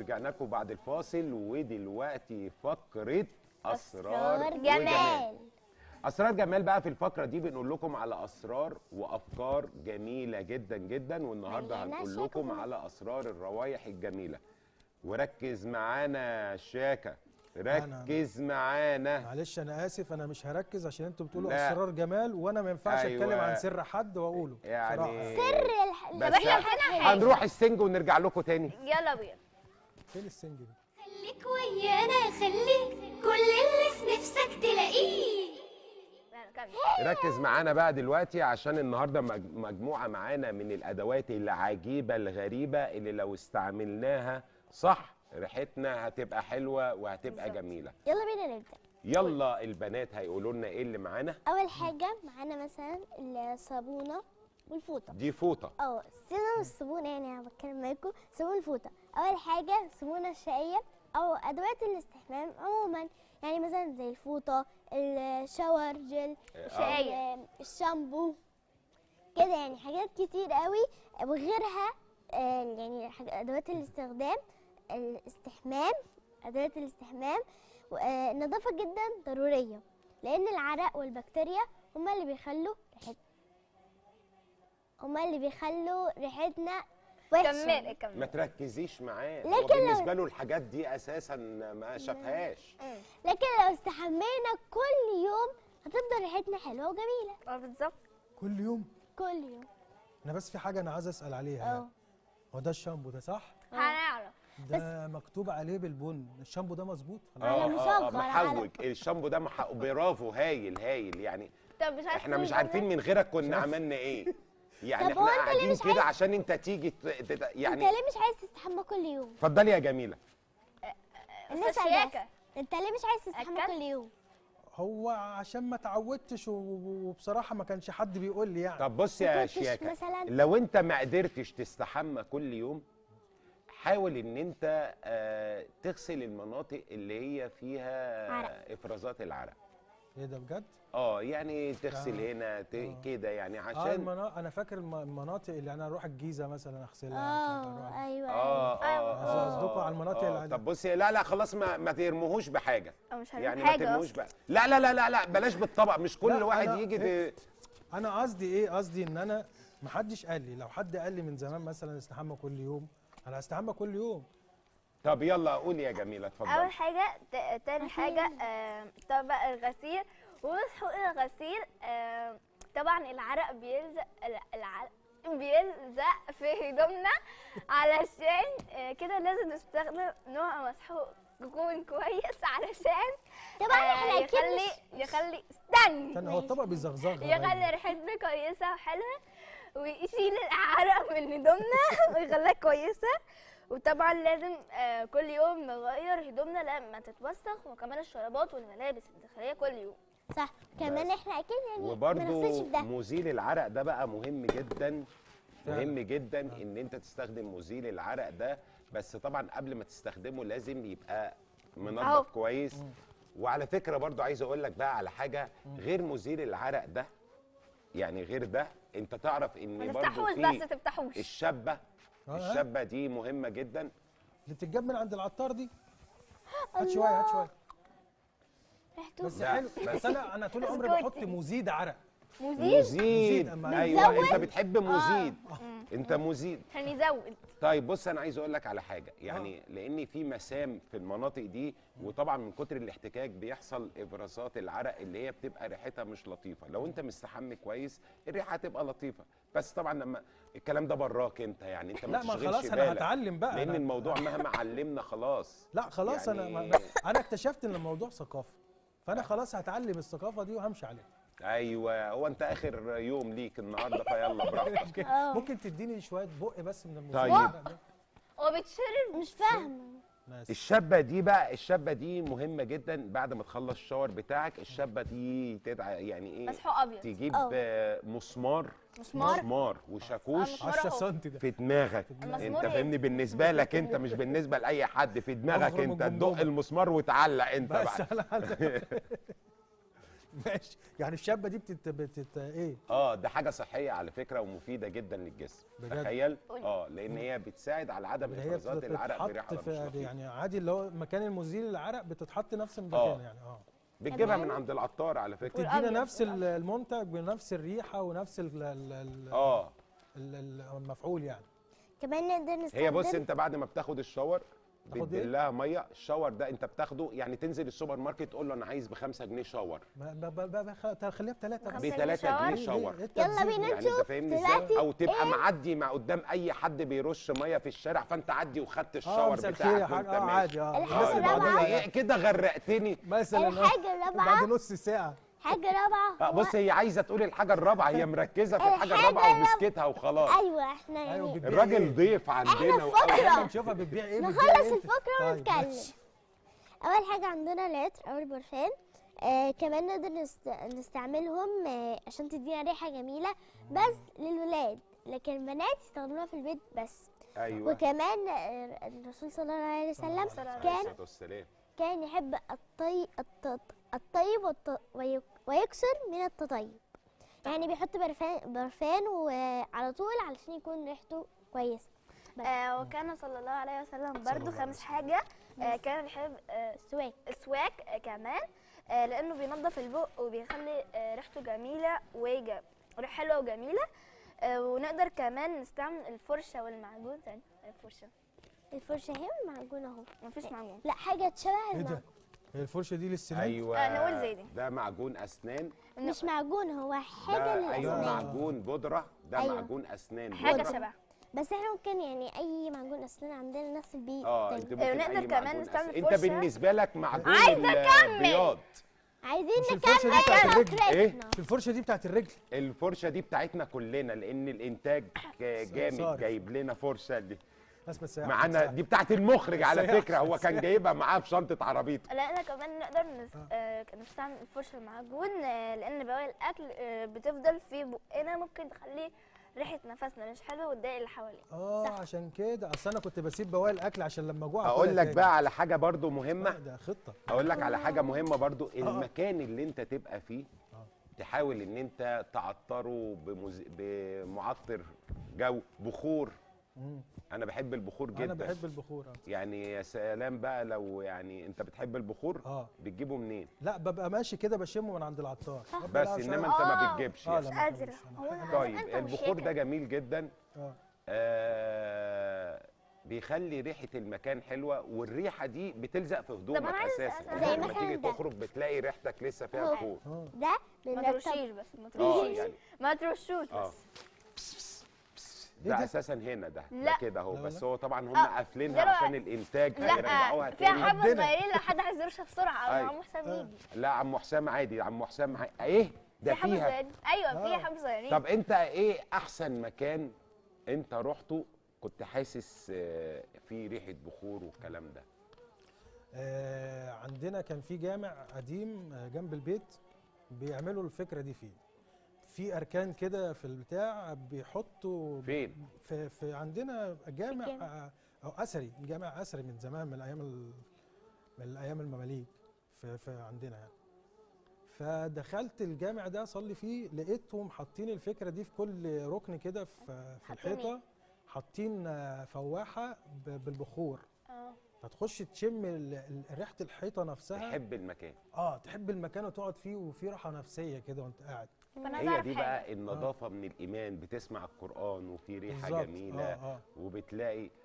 ورجعنا لكم بعد الفاصل ودلوقتي فقره اسرار أسرار وجمال جمال اسرار جمال بقى في الفقره دي بنقول لكم على اسرار وافكار جميله جدا جدا والنهارده مليانة هنقول شياكة لكم وجمال. على اسرار الروايح الجميله وركز معانا شاكا ركز معانا معلش انا اسف انا مش هركز عشان انتوا بتقولوا لا. اسرار جمال وانا ما ينفعش أيوة. اتكلم عن سر حد واقوله يعني بصراحة. سر الح... بس احنا نسينا هنروح السنج ونرجع لكم تاني يلا بينا فين السنج دي خليك ويانا خليك كل اللي في نفسك تلاقيه يلا كمل ركز معانا بقى دلوقتي عشان النهارده مج- مجموعه معانا من الادوات العجيبه الغريبه اللي لو استعملناها صح ريحتنا هتبقى حلوه وهتبقى جميله يلا بينا نبدا يلا البنات هيقولوا لنا ايه اللي معانا اول حاجه معانا مثلا الصابونه والفوطه دي فوطه اه سيبنا من الصابونه يعني انا بتكلم معاكم صابون الفوطه اول حاجه الصابونه الشقيه او ادوات الاستحمام عموما يعني مثلا زي الفوطه الشاور جل شقية. ال- الشامبو كده يعني حاجات كتير قوي وغيرها آه، يعني حاج- ادوات الاستخدام الاستحمام ادوات الاستحمام و- آه، النظافه جدا ضروريه لان العرق والبكتيريا هما اللي بيخلوا ريحت هما اللي بيخلوا ريحتنا وحشه كمل ما كمل تركزيش معاه لكن هو لو- بالنسبه له الحاجات دي اساسا ما شافهاش لكن لو استحمينا كل يوم هتفضل ريحتنا حلوه وجميله اه بالظبط كل يوم كل يوم انا بس في حاجه انا عايز اسال عليها اه يعني. هو ده الشامبو ده صح هنعرف ده مكتوب عليه بالبن الشامبو ده مظبوط على مصغر، على- محوج الشامبو ده مح... برافو هايل هايل يعني طب مش عارف احنا تقول مش جملة؟ عارفين من غيرك كنا عملنا ايه يعني طب هو احنا أنت ليه قاعدين مش كده عايز- عشان انت تيجي ت... تت... انت يعني ليه مش عايز تستحمى كل يوم اتفضلي يا جميله الناس أستاذ عايزة. شياكة. انت ليه مش عايز تستحمى أكل؟ كل يوم هو عشان ما اتعودتش و- و- وبصراحه ما كانش حد بيقول لي يعني طب بص ما يا كنتش شياكه مثلاً- لو انت ما قدرتش تستحمى كل يوم حاول ان انت آه تغسل المناطق اللي هي فيها عرق. افرازات العرق ايه ده بجد اه يعني تغسل آه. هنا ت... آه. كده يعني اه عشان المنا... انا فاكر الم- المناطق اللي انا اروح الجيزه مثلا اغسلها عشان اه أروح- ايوه اه ايوه اه بس قصدكوا على المناطق آه. العادية. طب بصي لا لا خلاص ما ما ترموهوش بحاجه أو مش هنعمل يعني ما حاجة ترموهوش أصلاً. بقى لا لا لا لا لا بلاش بالطبق مش كل لا، واحد أنا- يجي إيه؟ ت... انا قصدي ايه قصدي ان انا ما حدش قال لي لو حد قال لي من زمان مثلا استحمى كل يوم انا هستحمى كل يوم طب يلا قولي يا جميله اول اتفضلي حاجه ت- تاني حاجه آم، طبق الغسيل ومسحوق الغسيل آم، طبعا العرق بيلزق ال- العرق بيلزق في هدومنا علشان آه، كده لازم نستخدم نوع مسحوق يكون كويس علشان طبعا آه، احنا اكيد يخلي مش يخلي استني استنى هو الطبق بيزغزغ يخلي ريحتنا كويسه وحلوه ويشيل العرق من هدومنا ويخليها كويسه وطبعا لازم آه، كل يوم نغير هدومنا لما تتوسخ وكمان الشرابات والملابس الداخليه كل يوم صح كمان بس. احنا اكيد يعني ما وبرده نغسلش في ده مزيل العرق ده بقى مهم جدا فعلا. مهم جدا ان انت تستخدم مزيل العرق ده بس طبعا قبل ما تستخدمه لازم يبقى أهو. منظف كويس وعلى فكره برضو عايز اقول لك بقى على حاجه غير مزيل العرق ده يعني غير ده انت تعرف ما ان برضو تفتحوش في بس تفتحوش الشبه آه. الشبه دي مهمه جدا اللي بتتجاب من عند العطار دي هات شويه هات شويه ريحته بس لا، حلو بس- بس انا انا طول عمري اسكتي. بحط مزيد عرق مزيد مزيد أما ايوه نزود. انت بتحب مزيد انت مزيد هنزود طيب بص انا عايز اقول لك على حاجه يعني لان في مسام في المناطق دي وطبعا من كتر الاحتكاك بيحصل افرازات العرق اللي هي بتبقى ريحتها مش لطيفه لو انت مستحمي كويس الريحه هتبقى لطيفه بس طبعا لما الكلام ده براك انت يعني انت ما لا ما تشغلش خلاص انا بالك. هتعلم بقى لان أنا- الموضوع مهما علمنا خلاص لا خلاص انا يعني- ما انا اكتشفت ان الموضوع ثقافه فانا خلاص هتعلم الثقافه دي وهمشي عليها ايوه هو انت اخر يوم ليك النهارده فيلا براحتك ممكن, آه. ممكن تديني شويه بق بس من المزيد طيب. العرق ده؟ هو بيتشرب مش فاهمه ماشي الشابه دي بقى الشابه دي مهمه جدا بعد ما تخلص الشاور بتاعك الشابه دي تدعى يعني ايه مسحوق ابيض تجيب أه. آه، مسمار مسمار؟ مسمار وشاكوش مسمار 10 أهو. سم ده في دماغك المسمار انت إيه؟ فاهمني بالنسبه لك انت مش بالنسبه لاي حد في دماغك أفرم انت تدق الجمجمة. المسمار وتعلق انت بس بقى على على- ماشي يعني الشابه دي بتت, بتت ايه اه ده حاجه صحيه على فكره ومفيده جدا للجسم بجد؟ تخيل اه لان هي بتساعد على عدم اللي هي افرازات العرق بريحه بتتحط مش في لطيفة. يعني عادي اللي هو مكان المزيل للعرق بتتحط نفس المكان آه. يعني اه بتجيبها كمان- من عند العطار على فكره تدينا والأبيض، نفس ال- المنتج بنفس الريحه ونفس ال- ال- ال- اه ال- ال- المفعول يعني كمان نقدر نستخدم هي بص انت بعد ما بتاخد الشاور تاخد ايه؟ بتدلها ميه الشاور ده انت بتاخده يعني تنزل السوبر ماركت تقول له انا عايز بخمسة جنيه شاور ما- ما- ما- ما- ما- خليها بثلاثه بخمسة ب جنيه 3 جنيه شاور؟ شاور يلا بينا يعني انت نشوف فاهمني دلوقتي ازاي او تبقى إيه؟ معدي مع قدام اي حد بيرش ميه في الشارع فانت عدي وخدت اه الشاور مساء بتاعك الخير يا وانت حاج اه ماشي عادي اه الحاجة الناس اه الرابعة- العادية يعني كده غرقتني مثلا الحاجة آه، الرابعة بعد نص ساعه حاجة رابعة اه هو- بص هي عايزه تقول الحاجه الرابعه هي مركزه في الحاجه الحاجة الرابعه الرابعة. ومسكتها وخلاص ايوه احنا ايوه يعني بتبيع الراجل إيه؟ ضيف عندنا احنا وأول- فقرة. يلا نشوفها بتبيع ايه بتبيع نخلص إيه؟ الفقرة طيب، ونتكلم ماشي. اول حاجه عندنا العطر او البرفان آه كمان نقدر نست... نستعملهم آه عشان تدينا ريحه جميله بس للولاد لكن البنات يستخدموها في البيت بس ايوه وكمان آه الرسول صلى الله عليه وسلم صلى الله عليه كان الصلاة والسلام كان يحب الطي... الط... الطيب والط... ويك... ويكسر من التطيب يعني بيحط برفان برفان وعلى طول علشان يكون ريحته كويسه بس. آه وكان صلى الله عليه وسلم برضو الله عليه خامس حاجة آه كان بيحب آه سواك السواك آه كمان آه لأنه بينظف البق وبيخلي آه ريحته جميلة وج- ريحة حلوة وجميلة آه ونقدر كمان نستعمل الفرشة والمعجون ثاني الفرشة الفرشه هي والمعجون اهو مفيش معجون لا حاجه تشبه ايه ده المعجون هي الفرشه دي للسنان ايوه آه، نقول زي دي. ده معجون اسنان مش معجون هو حاجه ده ايوه للاسنان معجون بودره ده أيوة. معجون اسنان حاجة بودرة. شبه بس احنا ممكن يعني اي معجون اسنان عندنا نفس البيت اه طيب. انت ممكن ونقدر أي كمان معجون نستعمل أسنان. انت فرشة. بالنسبه لك معجون عايزة البياض عايزين مش الفرشه دي نكمل بتاعت الرجل إيه؟ فكرتنا مش الفرشه دي بتاعت الرجل الفرشه دي بتاعتنا كلنا لان الانتاج جامد صارف. جايب لنا فرشه دي بس بس ساعة، معانا ساعة. دي بتاعت المخرج على ساعة. فكره هو كان جايبها معاه في شنطه عربيته لأن كمان نقدر نس... آه نستعمل الفرشة المعجون آه لأن بواقي الأكل آه بتفضل في بقنا ممكن تخلي ريحة نفسنا مش حلوة وتضايق اللي حوالينا اه صح. عشان كده اصل انا كنت بسيب بواقي الاكل عشان لما اجوع اقول أكلها لك تاني. بقى على حاجه برضو لا، مهمه ده خطه اقول لك على حاجه مهمه برضو المكان اللي انت تبقى فيه آه. تحاول ان انت تعطره بمز... بمعطر جو بخور مم. انا بحب البخور جدا انا بحب البخور آه. يعني يا سلام بقى لو يعني انت بتحب البخور اه بتجيبه منين لا ببقى ماشي كده بشمه من عند العطار ببقى بس لا عشان- انما انت ما آه. بتجيبش اه يعني. لا مش ما قادرة بحبش أنا. هو أنا طيب أنت مش البخور ده شايفة. جميل جدا اه آه بيخلي ريحه المكان حلوه والريحه دي بتلزق في هدومك أنا عايز اساسا أسأل زي يعني لما مثلا تيجي ده. تخرج بتلاقي ريحتك لسه فيها هو. بخور اه ده ما بنرتب ترشيش بس ما اه ترشيش يعني ما ترشوش اه بس إيه ده ده؟ اساسا هنا ده ده لا. كده اهو لا، بس لا. هو طبعا هم آه، قافلينها ده عشان الانتاج هيرجعوها لا فيها تاني حبة عندنا. صغيرين لو حد عايز يرشها بسرعة أو أيوة. عم حسام آه. يجي لا عم حسام عادي عم حسام عادي. ايه ده في حبة فيها صغيرين أيوة آه. فيها حبة صغيرين طب انت ايه احسن مكان انت رحته كنت حاسس آه، فيه ريحه بخور والكلام ده آه، عندنا كان في جامع قديم آه، جنب البيت بيعملوا الفكره دي فيه في اركان كده في البتاع بيحطوا فين في, في عندنا جامع الجامع. آه، او اثري جامع اثري من زمان من ايام ال- من ايام المماليك في, في عندنا يعني فدخلت الجامع ده اصلي فيه لقيتهم حاطين الفكره دي في كل ركن كده في, في حاطين الحيطه حاطين آه، فواحه ب- بالبخور اه فتخش تشم ال- ال- ريحه الحيطه نفسها تحب المكان اه تحب المكان وتقعد فيه وفي راحه نفسيه كده وانت قاعد فأنا عايزة هي أعرف دي حاجة بقى النظافه من الايمان بتسمع القران وفي ريحه بالظبط. جميله اه اه وبتلاقي